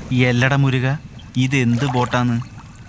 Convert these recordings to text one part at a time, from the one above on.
എല്ലട മുരുക ഇതെന്ത് ബോട്ടാന്ന്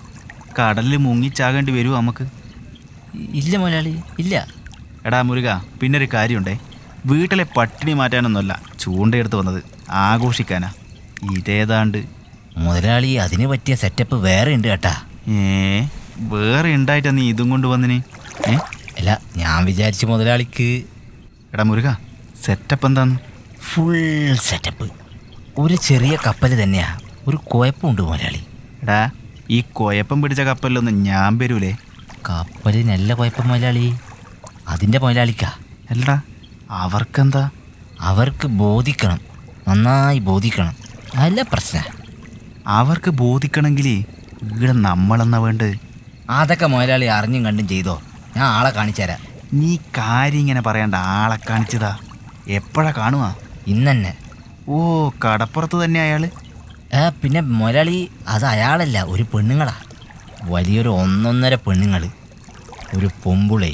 കടലിൽ മുങ്ങിച്ചാകേണ്ടി വരുമോ നമുക്ക് ഇല്ല മുതലാളി ഇല്ല എടാ മുരുക പിന്നൊരു കാര്യമുണ്ടേ വീട്ടിലെ പട്ടിണി മാറ്റാനൊന്നുമല്ല ചൂണ്ടയെടുത്ത് വന്നത് ആഘോഷിക്കാനാ ഇതേതാണ്ട് മുതലാളി അതിന് പറ്റിയ സെറ്റപ്പ് വേറെ ഉണ്ട് കേട്ടാ ഏ വേറെ ഉണ്ടായിട്ടാ നീ ഇതും കൊണ്ട് വന്നിന് ഏ അല്ല ഞാൻ വിചാരിച്ചു മുതലാളിക്ക് എടാ മുരുക സെറ്റപ്പ് എന്താന്ന് ഫുൾ സെറ്റപ്പ് ഒരു ചെറിയ കപ്പൽ തന്നെയാ ഒരു കുഴപ്പമുണ്ട് മുതലാളി എടാ ഈ കുഴപ്പം പിടിച്ച കപ്പലിലൊന്നും ഞാൻ വരൂലേ കപ്പലിനല്ല കുഴപ്പം മുതലാളി അതിൻ്റെ മുതലാളിക്കാ അല്ലടാ അവർക്കെന്താ അവർക്ക് ബോധിക്കണം നന്നായി ബോധിക്കണം നല്ല പ്രശ്ന അവർക്ക് ബോധിക്കണമെങ്കിൽ ഇവിടെ നമ്മളെന്നാ വേണ്ടത് അതൊക്കെ മുതലാളി അറിഞ്ഞും കണ്ടും ചെയ്തോ ഞാൻ ആളെ കാണിച്ചു തരാം നീ കാര്യം ഇങ്ങനെ പറയണ്ട ആളെ കാണിച്ചതാ എപ്പോഴാ കാണുക ഇന്നെ ഓ കടപ്പുറത്ത് തന്നെ അയാള് ആ പിന്നെ മുതലാളി അത് അയാളല്ല ഒരു പെണ്ണുങ്ങളാ വലിയൊരു ഒന്നൊന്നര പെണ്ണുങ്ങൾ ഒരു പൊമ്പുളേ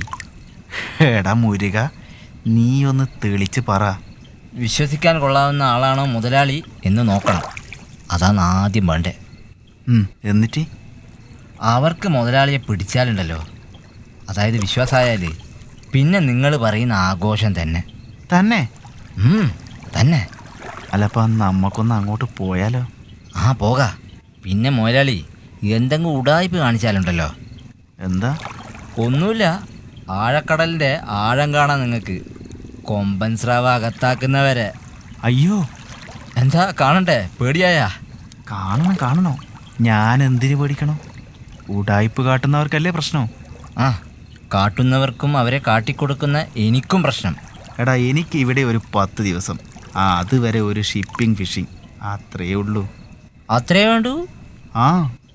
എടാ മുരുക നീ ഒന്ന് തെളിച്ച് പറ വിശ്വസിക്കാൻ കൊള്ളാവുന്ന ആളാണോ മുതലാളി എന്ന് നോക്കണം അതാണ് ആദ്യം വേണ്ടേ ഉം, എന്നിട്ട് അവർക്ക് മുതലാളിയെ പിടിച്ചാലുണ്ടല്ലോ അതായത് വിശ്വാസമായാൽ പിന്നെ നിങ്ങൾ പറയുന്ന ആഘോഷം തന്നെ തന്നെ ഉം, തന്നെ അല്ലപ്പ നമുക്കൊന്ന് അങ്ങോട്ട് പോയാലോ ആ പോകാ പിന്നെ മുതലാളി എന്തെങ്കിലും ഉടായ്പ കാണിച്ചാലുണ്ടല്ലോ എന്താ ഒന്നുമില്ല ആഴക്കടലിൻ്റെ ആഴം കാണാൻ നിങ്ങൾക്ക് കൊമ്പൻ സ്രാവ് അകത്താക്കുന്നവരെ അയ്യോ എന്താ കാണണ്ടേ പേടിയായാ കാണണം കാണണോ ഞാൻ എന്തിനു പേടിക്കണം ഉടായ്പ് കാട്ടുന്നവർക്കല്ലേ പ്രശ്നം ആ കാട്ടുന്നവർക്കും അവരെ കാട്ടിക്കൊടുക്കുന്ന എനിക്കും പ്രശ്നം എടാ എനിക്ക് ഇവിടെ ഒരു പത്ത് ദിവസം ആ അതുവരെ ഒരു ഷിപ്പിംഗ് ഫിഷിംഗ് അത്രയേ ഉള്ളൂ അത്രേ വേണ്ടൂ ആ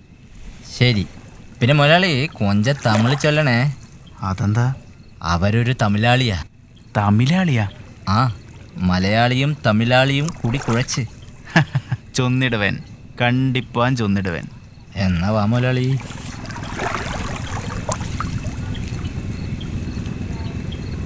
ശരി പിന്നെ മുതലാളി കൊഞ്ച തമിഴ് ചൊല്ലണേ അതെന്താ അവരൊരു തമിഴാളിയാ തമിഴാളിയാ ആ മലയാളിയും തമിഴാളിയും കൂടി കുഴച്ച് ചൊന്നിടുവൻ കണ്ടിപ്പാൻ ചൊന്നിടുവൻ എന്നാ വാ മുതലാളി